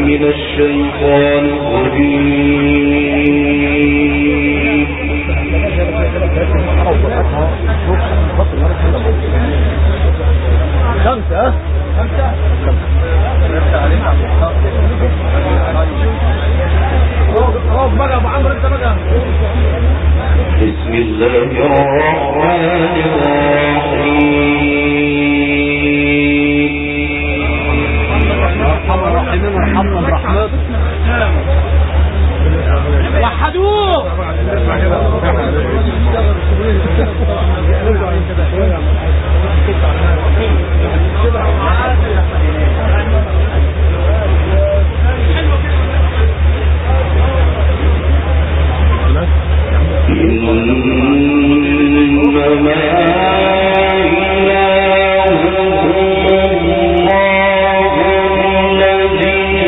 من الشيطان الرجيم خمسة خمسة خلاص بقى ابو عمرو انت بقى بسم الله الرحمن الرحيم ارحمنا برحمتك وحدوه إنما إلهكم الله الذي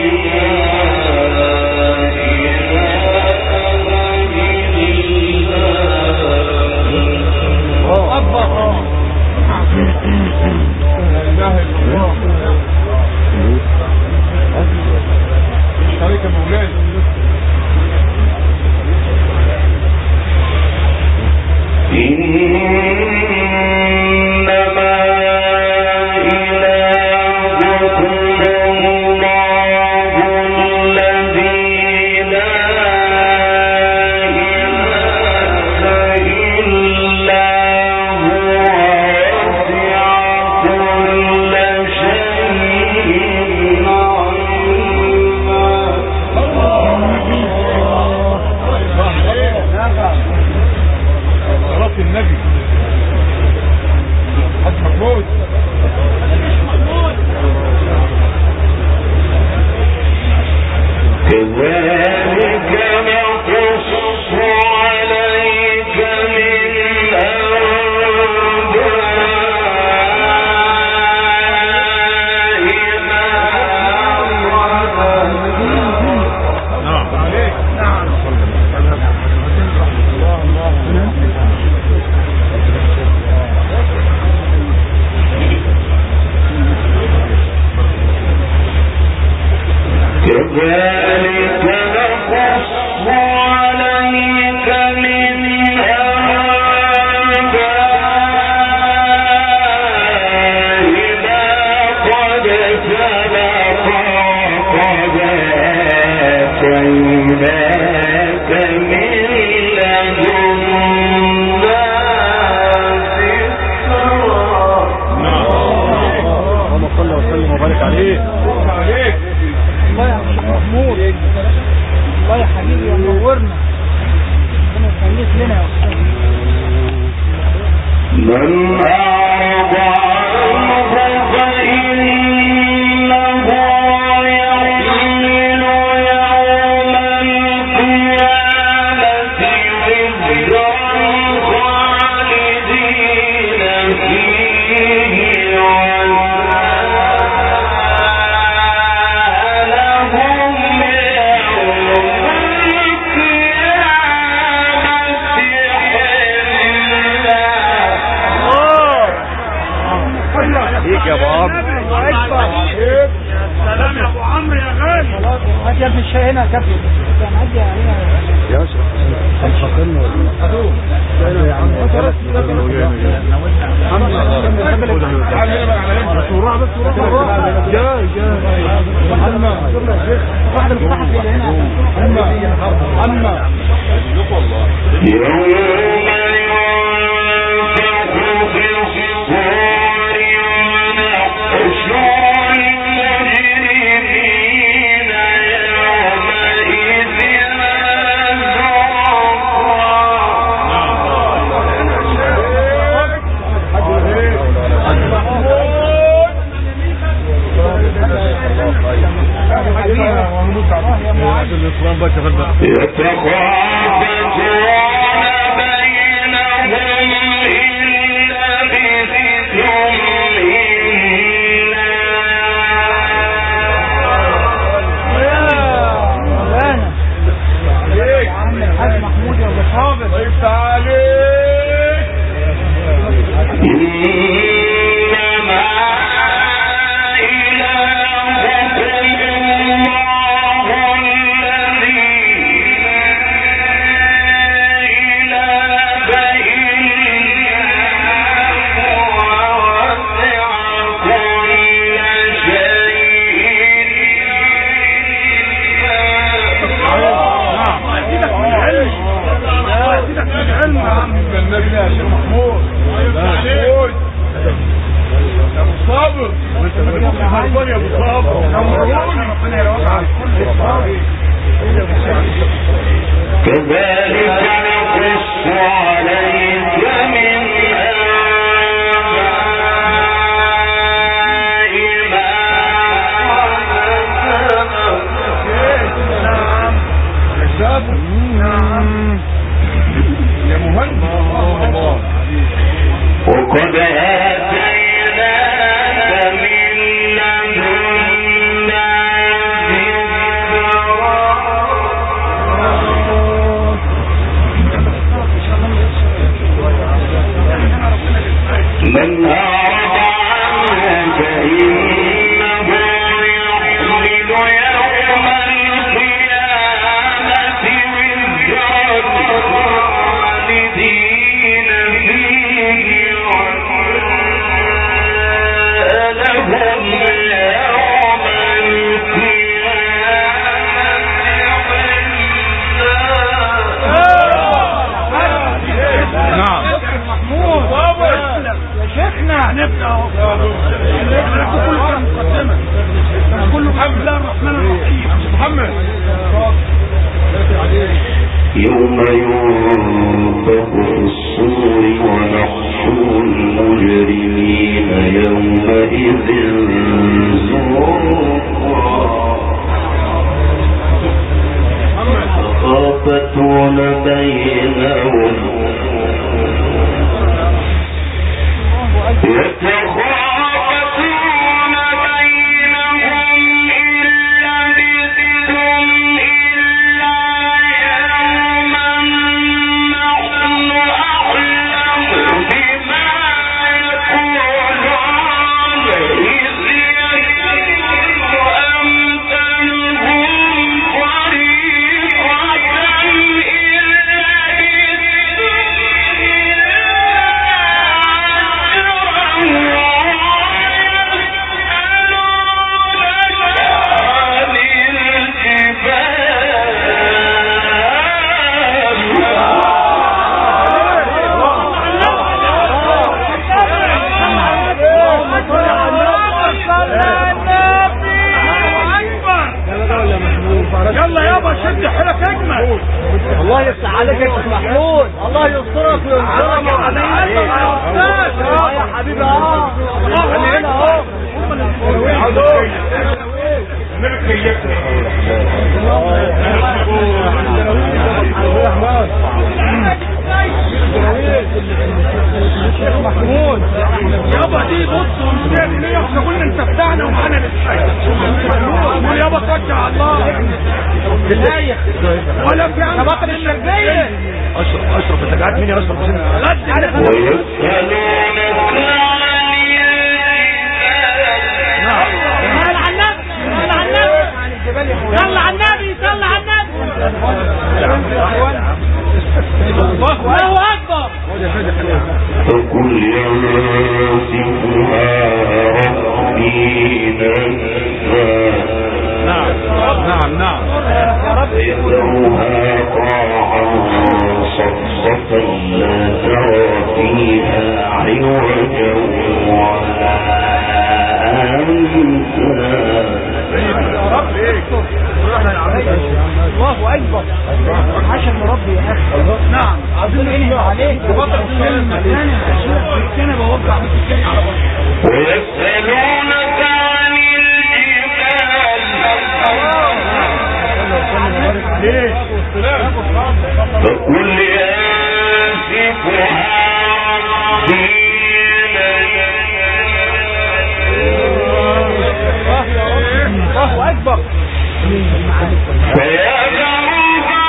عليك يا مولاي إنما إلهكم الله الذي لا إله إلا هو وسع كل شيء علما صلاة النبي حاج محمود كذلك نقص عليك من أنباء ما نعم عليك نعم كذلك نقص عليك من أنباء ما قد سبق وقد آتيناك من لدنا ذكرا اللهم صل وسلم وبارك عليه عليك الله يا شيخ محمود الله يا حبيبي ونورنا ربنا يخليك لنا يا استاذ من أعرض عنه فإنه يحمل يوم القيامة وزرا خالدين فيه وساء لهم يوم القيامة حملا ليك يا ابو عمرو سلام يا ابو عمرو يا غالي خلاص هات يا ابن الشاي هنا يا كابتن كان عدي علينا يا اشرف هتفكرنا ولا يا عم جاي جاي واحد الصحفي اللي هنا يوم ينفخ في الصور ونحشر المجرمين يومئذ الاسلام بقى شغال بقى يتخافتون بينهم إن لبثتم إلا مولانا عم الحاج محمود يا ابو صابر ضيفت عليك إنما إلهكم الله خربان يا ابو صابر ربنا يروق على كذلك نقص عليك من أنباء ما قد نعم يا مهندس وقد آتيناك من لدنا ذكرا من أعرض عنه فإنه يحمل يوم القيامة وزرا خالدين فيه وما لهم يوم القيامة نعم محمود يا شيخنا نبدا اهو كله كان مقدمة كله بسم الله الرحمن الرحيم محمد يوم ينفخ في الصور ونحشر المجرمين يومئذ زرقا تخافتون بينهم يتخافتون بينهم إن لبثتم إلا يوما نحن أعلم بما يقولون إذ يجد أمثلهم طريقة إن يلا يابا شد حيلك اجمل الله يفتح عليك يا شيخ محمود الله يسترك وينصرك يا حبيبي اه يا حبيبي اه الله هنا اهو محمود يابا دي بص ومستاهل ليه احنا قلنا انت بتاعنا ومعانا للحي يابا توكل على الله بالله ولا في عندك طبقة الشرقية اشرف اشرف انت قاعد مين يا اشرف غد على ويسألونك عن الجبال صل على النبي صل على النبي صل على النبي الله اكبر فقل ينسفها ربي نسفا نعم نعم يذرها قاعا صفصفا لا ترى فيها عوجا ولا أمتا الله اكبر عشان مربي يا اخي نعم عايزين ايه عليك بطل كلمه ثانيه انا بوقع بالكلمه على بطل ويسألونك عن الجبال ليه فقل ينسفها ربي الله اكبر فيذرها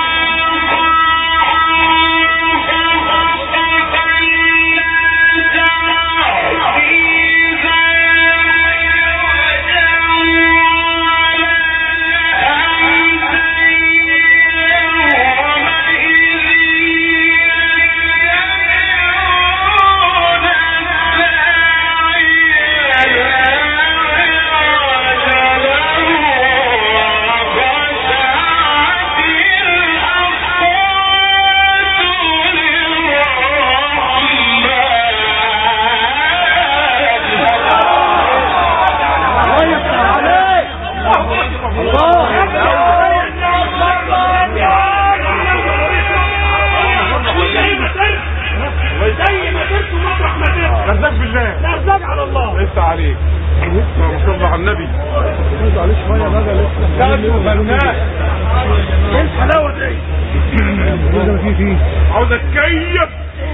عليه شويه بقى لسه ايه الحلاوه دي لسه في فيه عاوز اتكيف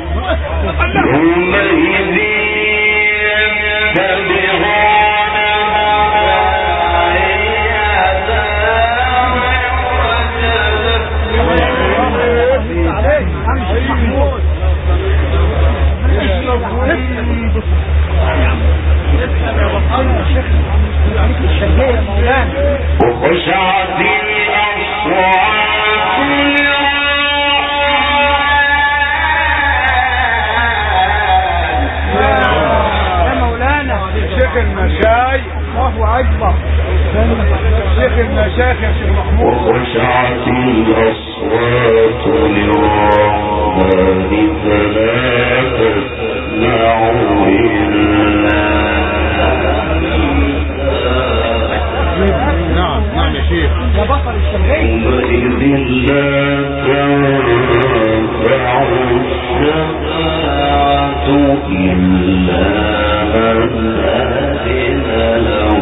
يومئذ يتبعون وخشعت الأصوات يا مولانا شيخ المشاي الله اكبر شيخ المشايخ يا شيخ محمود وخشعت الأصوات للرحمن فلا تسمع إلا نعم نعم يا شيخ يا بطل الشرقية يومئذ لا تنفع الشفاعة إلا من أذن له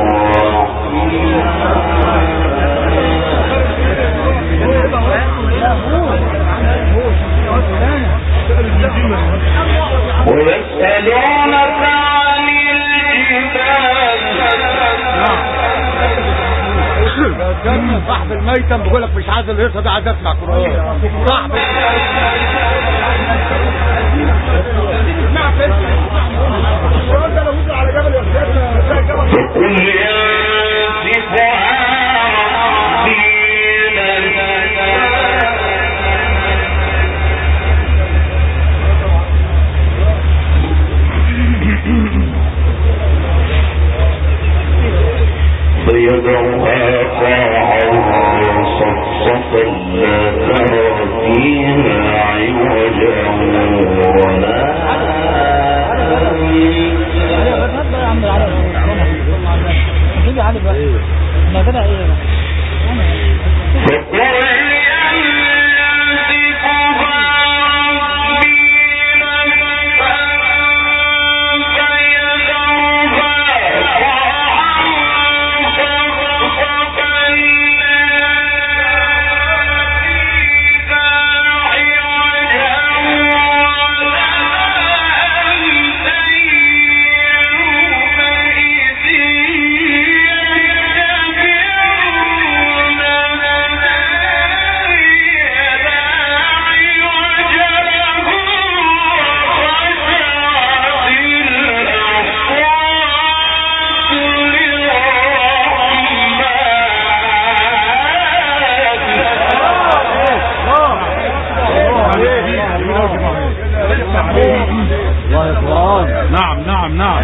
ويسألونك عن الجبال صاحب الميتم بيقول لك مش عايز الهرصه ده عايز اسمع قران صاحب فقل ينسفها ربي فيدعها قاعا صفصفا لا ترى فيها عوجا ولا فقل ينسفها ربي نسفا فيذرها قاعا صفصفا لا فيها عوجا ولا أمتا يومئذ يتبعون الله اكبر نعم نعم نعم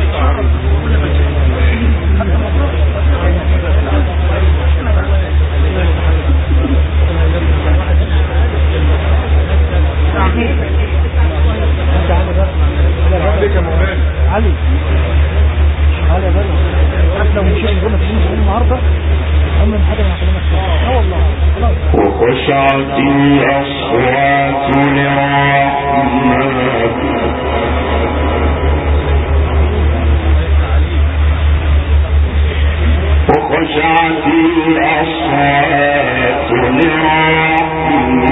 علي علي يا بلد حتى لو مشينا نقول لك النهارده عمر حاجه ما هكلمك فيها اه والله خلاص وخشعت الأصوات للرحمن وخشعت الأصوات للرحمن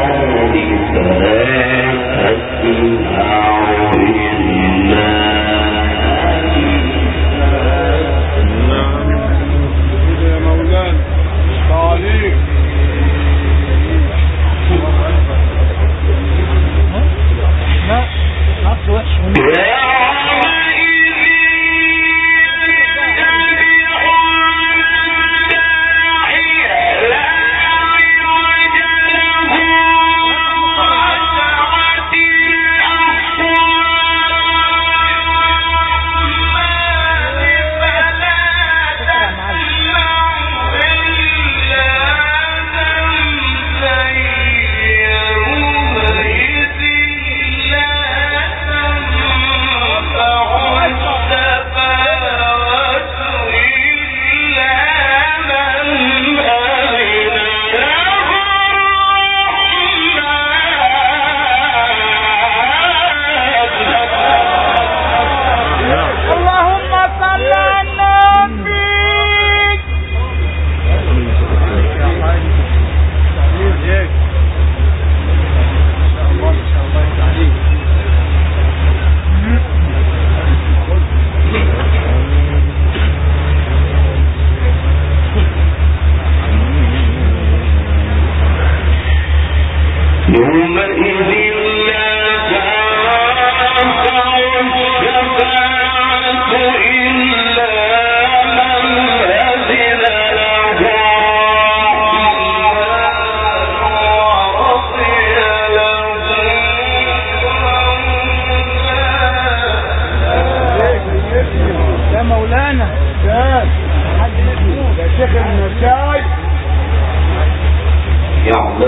فلا تسمع إلا يا مولانا تعليق لا عكس وحش لا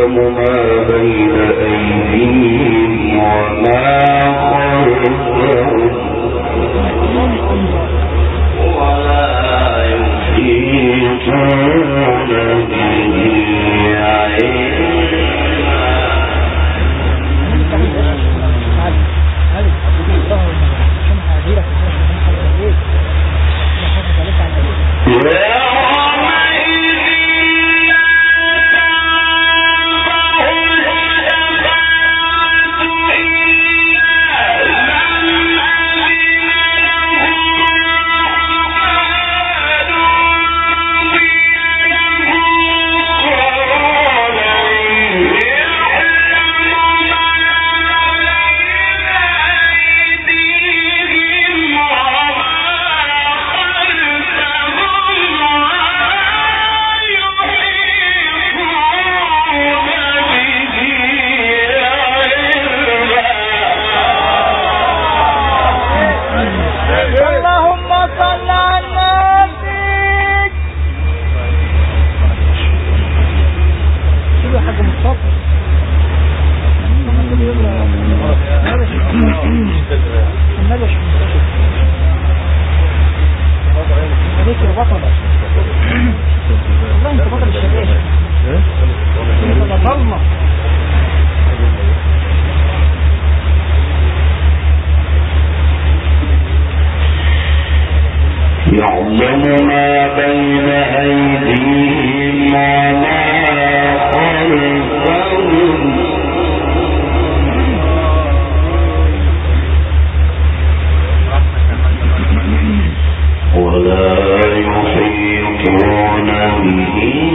يعلم ما بين أيديهم وما خلفهم ولا يحيطون به اللهم صل على النبي شوفوا يا حاج مصطفى النبي شو عليك يا بطل والله انت بطل الشباب انت بطلنا يعلم ما بين أيديهم وما خلفهم ولا يحيطون به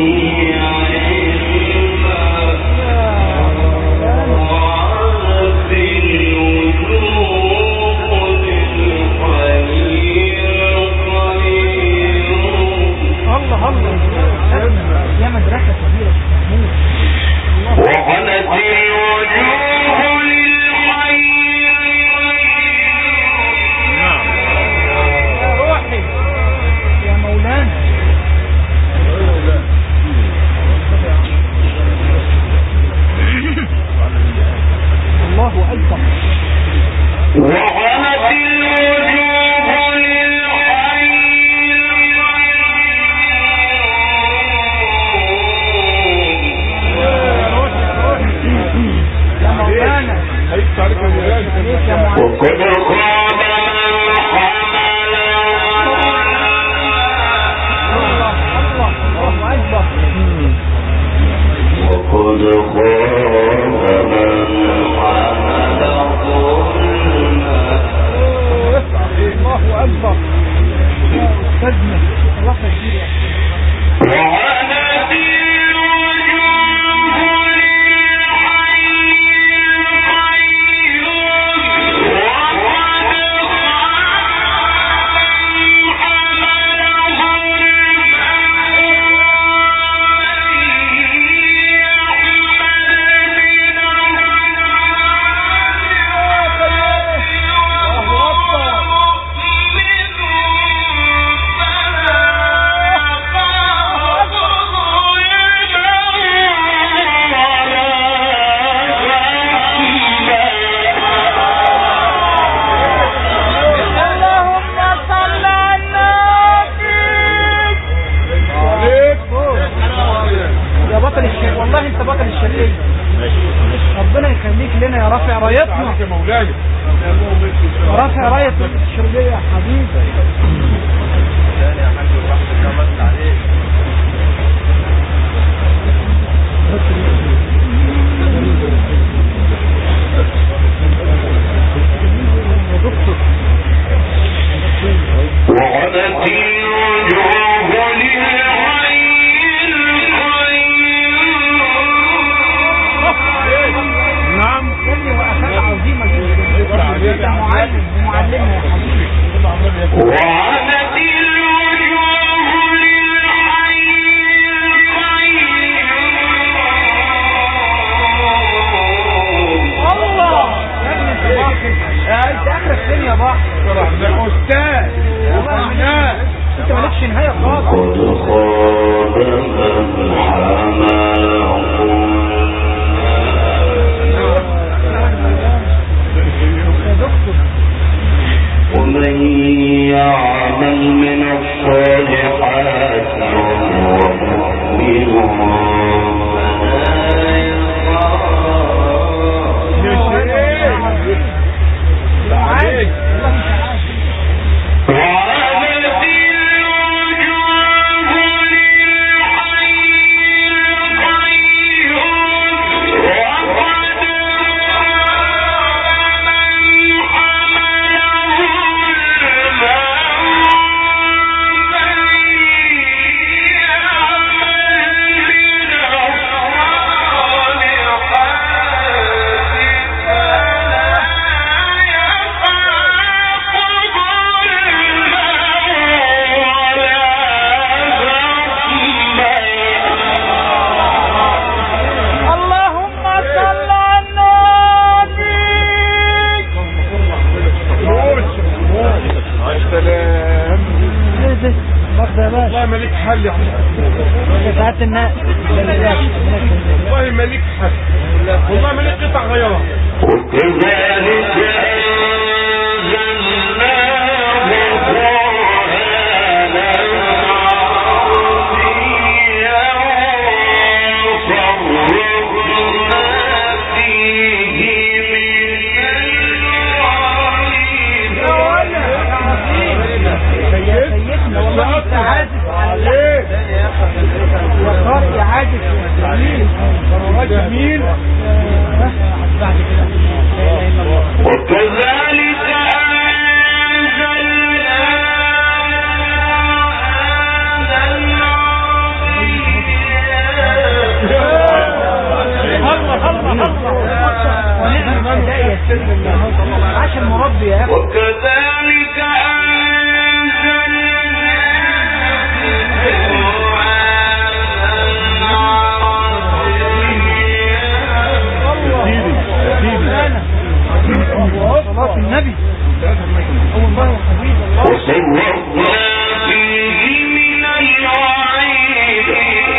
الله الله يا مدرسة كبيرة محمود الله وعنت الوجوه للحي يا روحي يا مولانا الله أكبر وعنت الوجوه للحي يا روحي يا مولانا هيكت عليك يا مولانا عليك يا معلم وقد خاب من حمل الله الله الله أكبر وقد خاب من حمل ظلما الله أكبر يا أستاذنا الله كبير يا أخي. وعنت الوجوه للحي القيوم وقد اللهم صل على النبي عليك يا بطل الشرقية والله انت بطل الشرقية ربنا يخليك لنا يا رافع رايتنا عليك يا مولانا يا رافع راية الشرقية يا حبيبي يا دكتور وعنت الوجوه للحي القيوم نعم كل وقفات عظيمة جدا انت معلم ومعلمنا يا حبيبي وعنت الوجوه للحي القيوم الله يا ابني انت باقي انت اخرك فين يا بحر ده استاذ وفنان انت مالكش نهاية خالص قد خاب من حمل ظلما من يعمل من الصالحات وهو مؤمن فلا يخاف عليك وعنت الوجوه للحي القيوم وقد من حمله الماء اللهم صل على النبي السلام مصر يا باشا والله مالك حل يا ساعات الناس والله مالك حل والله مالك قطع غيره وكذلك أنزلناه قرآنا عربيا صرفنا فيه من الوعيد يا سيدنا والله انت عازف على يا قارئ عازف جميل بعد كده لا اله الا الله وكذلك ونعم الهداية يا سيدنا عاش المربي يا اخي وكذلك صلاة النبي أول مرة حبيب الله وصرفنا فيه من الوعيد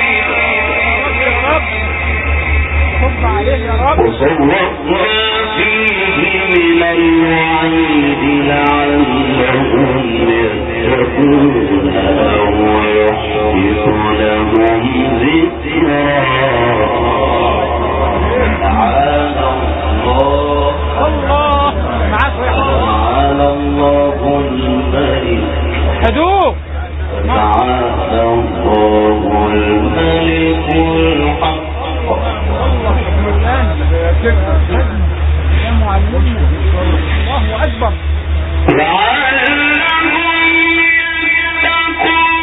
صب عليه يا رب وصرفنا فيه من الوعيد لعلهم يتقون ويحدث لهم ذكرا تعالى الله الله معاك تعالى الله الملك هدوء تعالى الله الملك الحق يا معلمنا الله أكبر لعلهم يتقون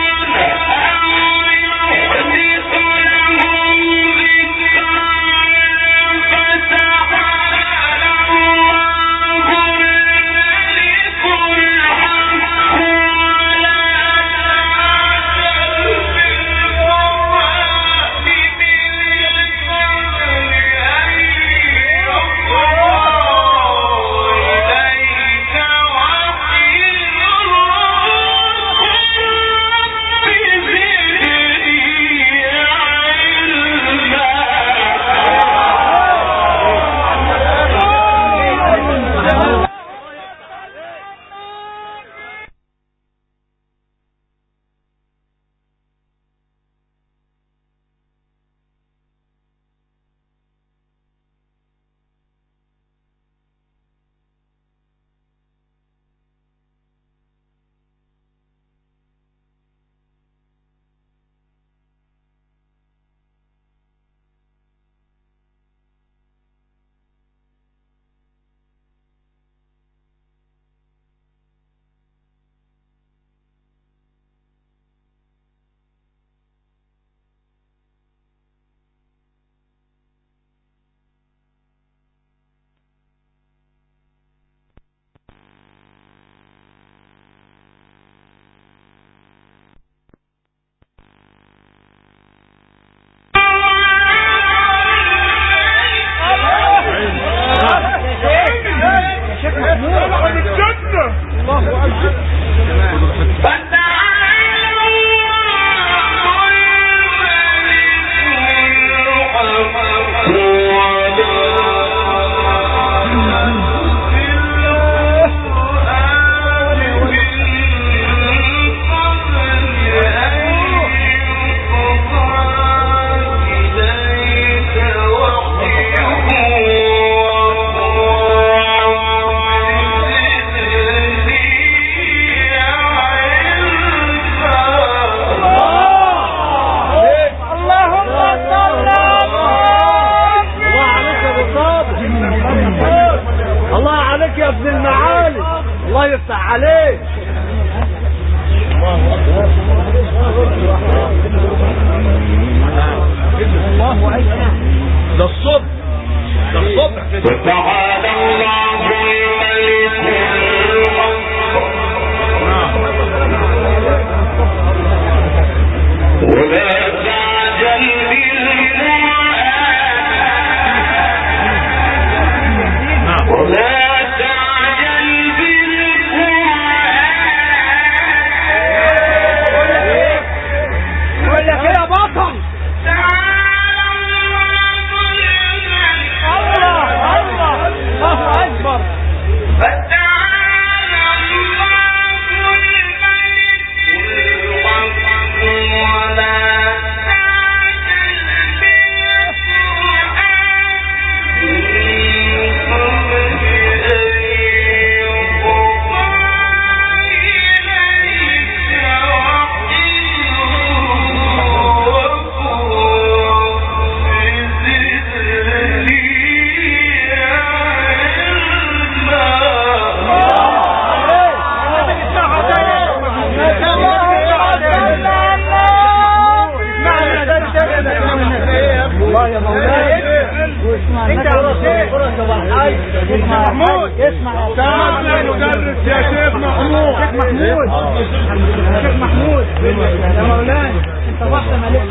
يا الحاج اسمع يا محمود اسمع يا تعال يا مدرس يا شيخ محمود شيخ محمود شيخ محمود يا مولانا انت رحت مالك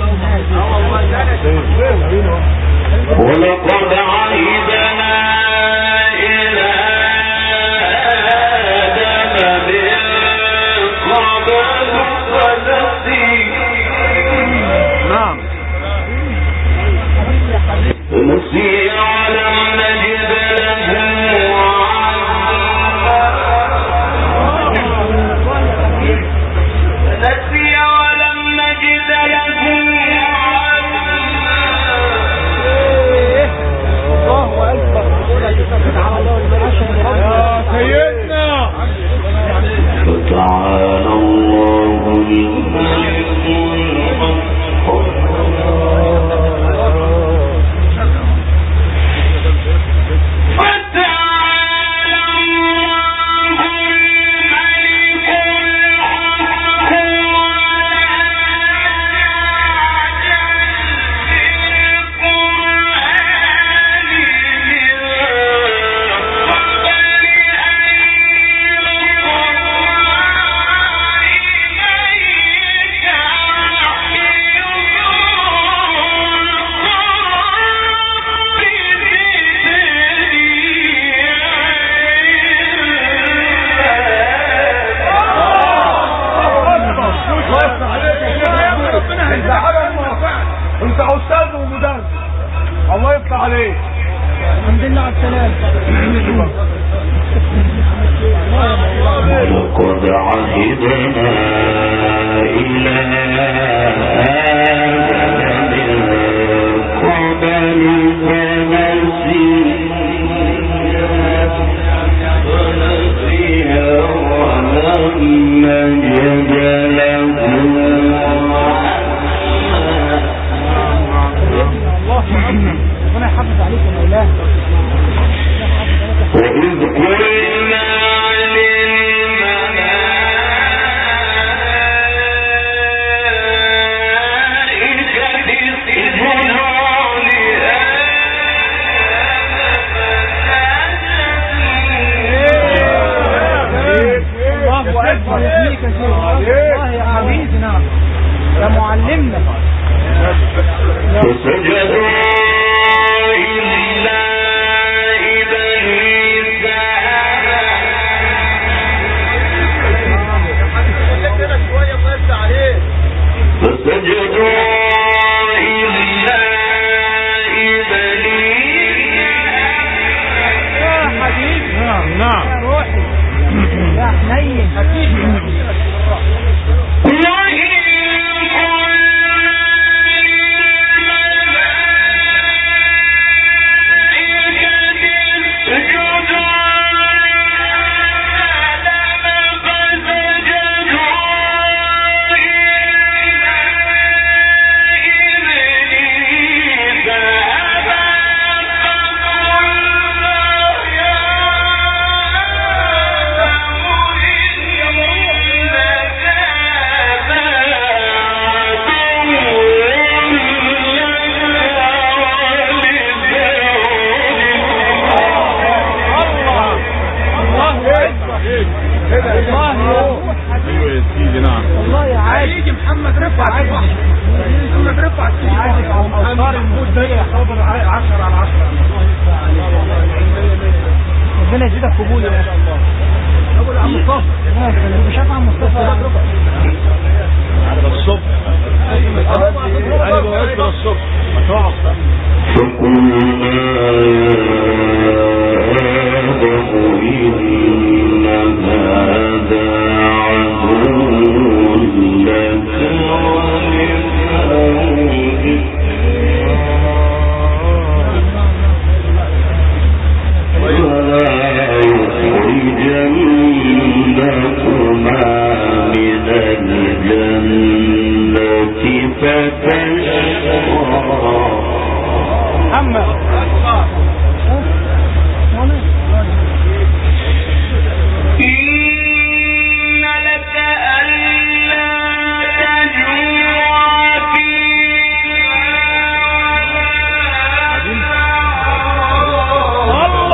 ولقد عهدنا إلى آدم من قبل فنسي نعم نسي ولم نجد له عزما نسي ولم نجد له عزما الله اكبر يا سيدنا فتعالى الله الملك الحق فتعالى الله الملك الحق انت حاجه موافقة انت استاذ ومدرس الله يفتح عليك الحمد لله على السلامه ولقد عهدنا إلى آدم من قبل فنسي ونسي ولم نجد له عزما ربنا يحافظ عليك يا مولانا وإذ قلنا للملائكة اسجدوا الله اكبر يحميك يا شيخ الله يا حبيبي نعم يا معلمنا فسجدوا إلا إبليس فسجدوا إلا إبليس يا حبيبي نعم نعم يا روحي يا حنين الله اكبر الله يا روح ايوه يا سيدي نعم الله يا عادي هيجي محمد رفعت محمد رفعت عادي على الأوتار الموسيقية يا حاضر 10 على 10 ربنا يزيدك قبول يا شاء الله ابو عم مصطفى مش عارف عم مصطفى الصبح انا بوصل الصبح ما تقعد فقلنا يا آدم إن هذا عدو لك ولزوجك ولا يخرجنكما من الجنة فتشقى محمد إن لك ألا تجوع فيها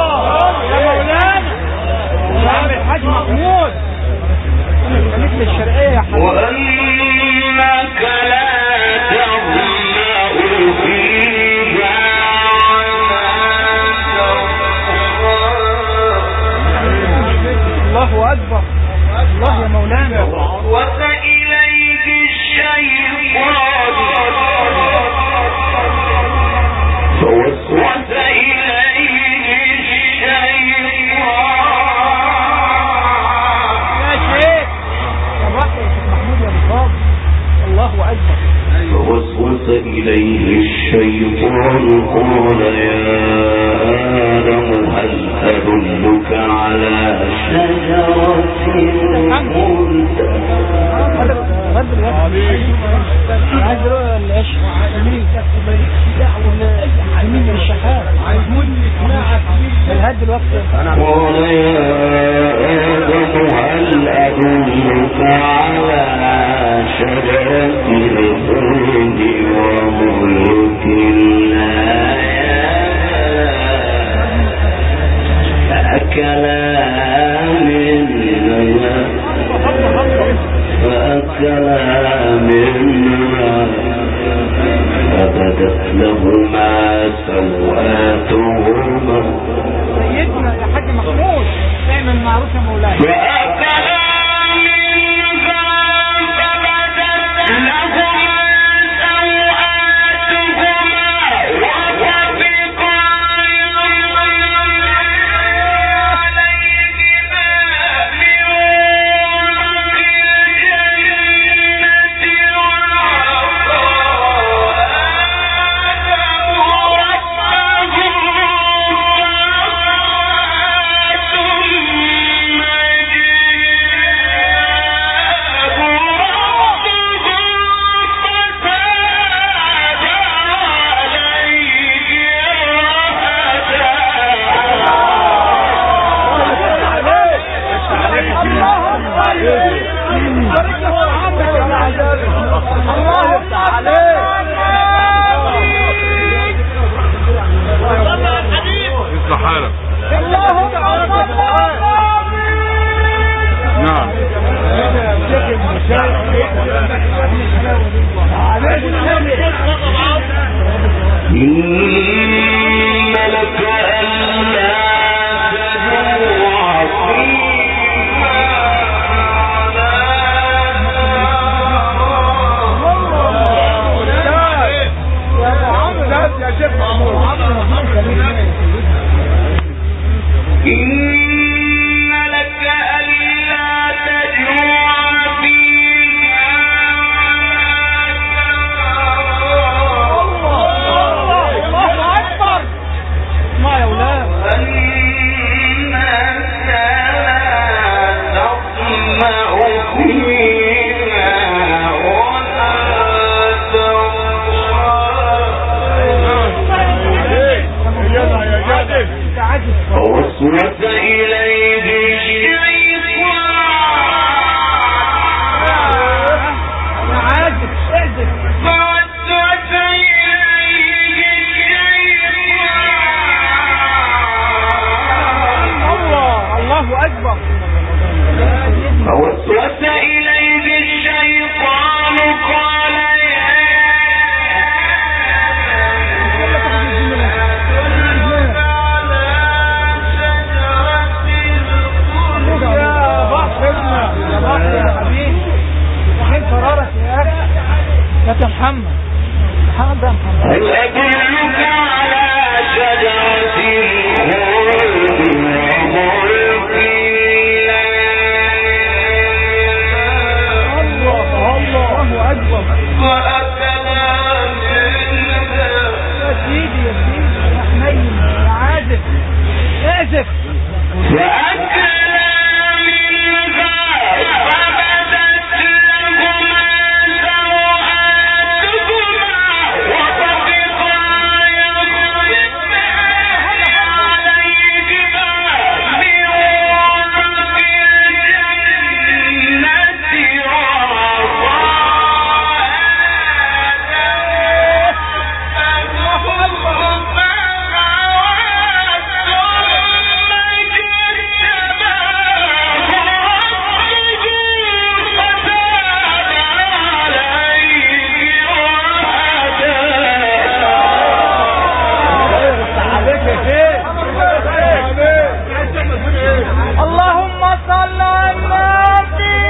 وسوس إليه الشيطان قال يا آدم هل أدلك على شجرة الخلد رد عايز رؤية العشق عايزين عايزين الشحات الهد الوقت قال يا آدم هل أدلك على شجرة الخلد وملك لا فأكلا منها فأكلا منها فبدت لهما سوآتهما سيدنا يا حاج محمود اعمل معروف يا مولاي فأكلا منها فبدت لهما سوآتهما وطفقا يخصفان عليهما من ورق الجنة وعصى آدم يصلح حالك نعم إن لك ألا تجوع يا شيخ محمود إن لك ألا تجوع الله اكبر اسمع يا ولاد وأنك لا تطمع فيها ولا يلا يا جادل انت عاجز فوسوس إليه الشيطان انا عاجز اعجز فوسوس إليه الشيطان الله الله اكبر فوسوس إليه الشيطان قال يا يا بحرنا يا بحر يا حبيبي فين قرارك يا اخي يا محمد محمد ده محمد هل أدلك على شجرة الخلد وملك الله الله اكبر وأكلا منها يا سيدي يا سيدي يا حنين يا عازف اعزف فأكلا منها فبدت لهما سوآتهما وطفقا يخصفان عليهما من ورق الجنة وعصى اللهم صل على النبي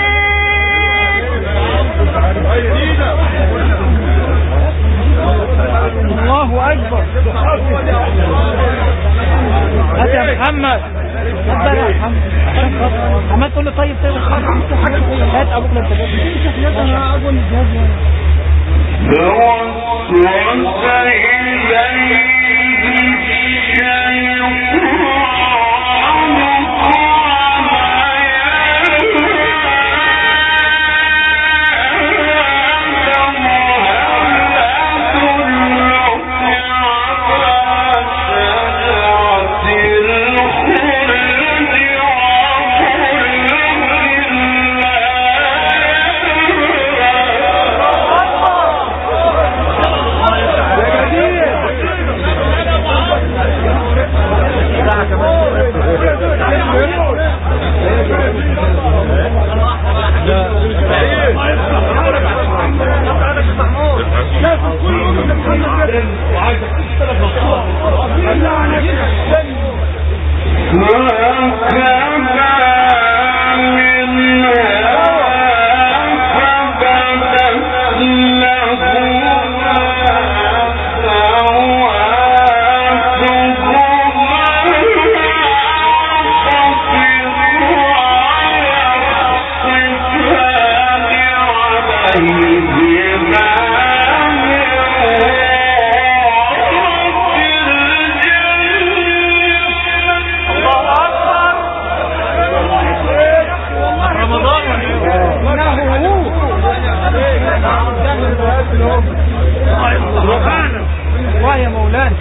الله اكبر هات يا محمد هات بقى يا محمد عشان خاطر عمال تقول لي طيب طيب هات ابوك لما تجيب انا اقول الجهاز فوسوس الله يا مولانا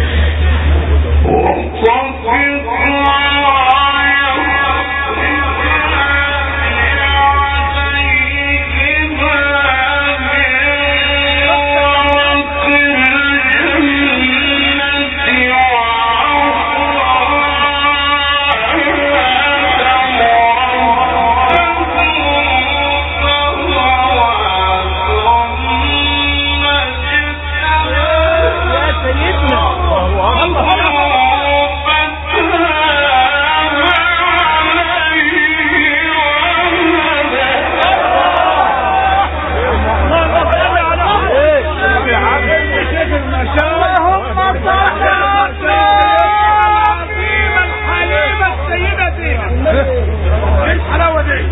يا سيدنا اللهم صل على العظيم الحليم السيدة زينب ايه الحلاوة دي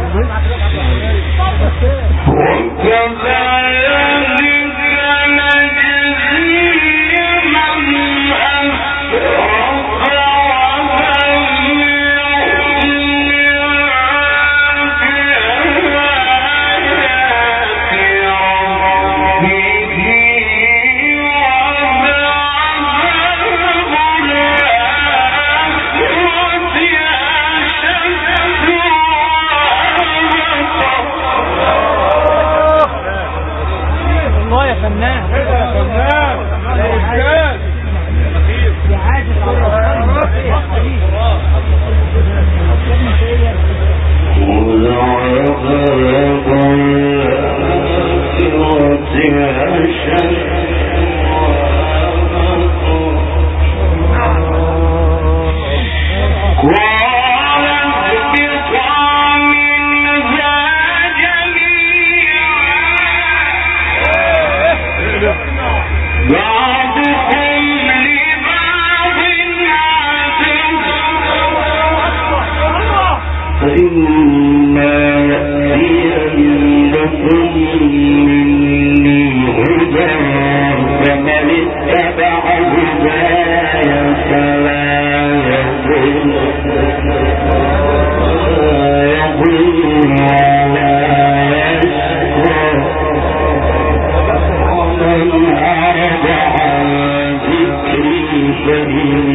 الله يا فنان يا عاجز فإما يأتينكم مني هدى فمن اتبع هداي فلا يضل يضل ولا يشقى ومن أعرض عن ذكري فإن